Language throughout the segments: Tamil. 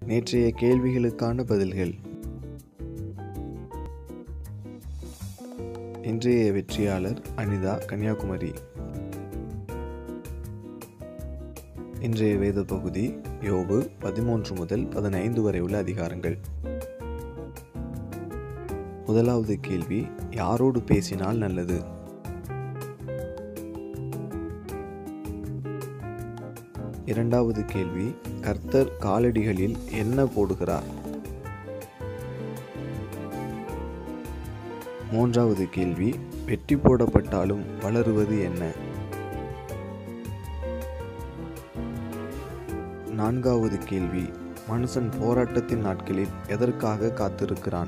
நேற்றைய கேள்விகளுக்கான பதில்கள் இன்றைய வெற்றியாளர் அனிதா கன்னியாகுமரி இன்றைய வேத பகுதி யோபு பதிமூன்று முதல் பதினைந்து வரை உள்ள அதிகாரங்கள் முதலாவது கேள்வி யாரோடு பேசினால் நல்லது இரண்டாவது கேள்வி கர்த்தர் காலடிகளில் என்ன போடுகிறார் மூன்றாவது கேள்வி வெட்டி போடப்பட்டாலும் வளருவது என்ன நான்காவது கேள்வி மனுஷன் போராட்டத்தின் நாட்களில் எதற்காக காத்திருக்கிறான்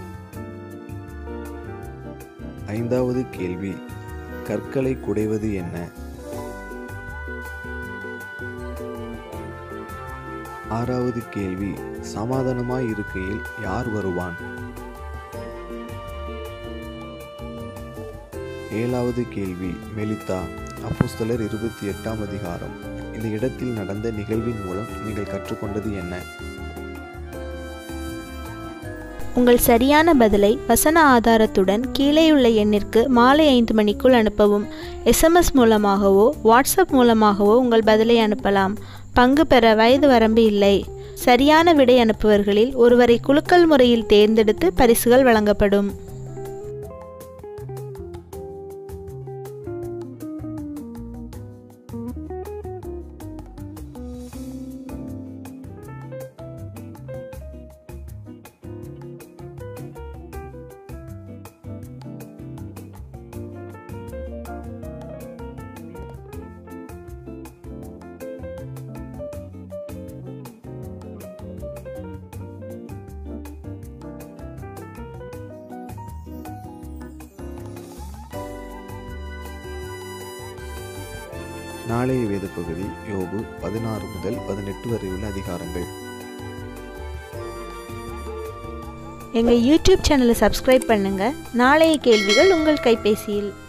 ஐந்தாவது கேள்வி கற்களை குடைவது என்ன ஆறாவது கேள்வி சமாதானமாய் இருக்கையில் யார் வருவான் ஏழாவது கேள்வி மெலித்தா அப்போஸ்தலர் இருபத்தி எட்டாம் அதிகாரம் இந்த இடத்தில் நடந்த நிகழ்வின் மூலம் நீங்கள் கற்றுக்கொண்டது என்ன உங்கள் சரியான பதிலை வசன ஆதாரத்துடன் கீழேயுள்ள எண்ணிற்கு மாலை ஐந்து மணிக்குள் அனுப்பவும் எஸ்எம்எஸ் மூலமாகவோ வாட்ஸ்அப் மூலமாகவோ உங்கள் பதிலை அனுப்பலாம் பங்கு பெற வயது வரம்பு இல்லை சரியான விடை அனுப்புவர்களில் ஒருவரை குலுக்கல் முறையில் தேர்ந்தெடுத்து பரிசுகள் வழங்கப்படும் நாளைய வேத பகுதி யோபு பதினாறு முதல் பதினெட்டு வரை உள்ள அதிகாரங்கள் எங்கள் யூடியூப் சேனலை சப்ஸ்கிரைப் பண்ணுங்கள் நாளைய கேள்விகள் உங்கள் கைபேசியில்